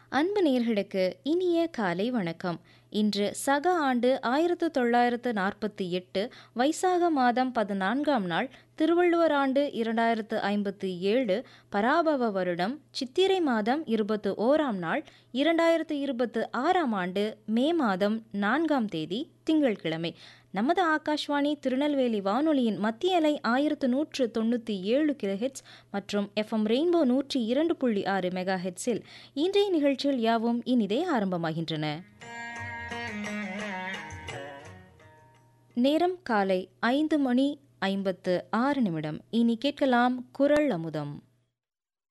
அன்பு நேர்களுக்கு இனிய காலை வணக்கம் இன்று சக ஆண்டு ஆயிரத்து தொள்ளாயிரத்து நாற்பத்தி எட்டு வைசாக மாதம் பதினான்காம் நாள் திருவள்ளுவர் ஆண்டு இரண்டாயிரத்து ஐம்பத்தி ஏழு பராபவ வருடம் சித்திரை மாதம் இருபத்து ஓராம் நாள் இரண்டாயிரத்து இருபத்து ஆறாம் ஆண்டு மே மாதம் நான்காம் தேதி திங்கட்கிழமை நமது ஆகாஷ்வாணி திருநெல்வேலி வானொலியின் மத்திய அலை ஆயிரத்து நூற்று தொண்ணூற்றி ஏழு கிலோஹெட்ஸ் மற்றும் எஃப்எம் ரெயின்போ நூற்றி இரண்டு புள்ளி ஆறு மெகா ஹெட்ஸில் இன்றைய நிகழ்ச்சிகள் யாவும் இனிதே ஆரம்பமாகின்றன நேரம் காலை ஐந்து மணி ஐம்பத்து ஆறு நிமிடம் இனி கேட்கலாம் குரல் அமுதம்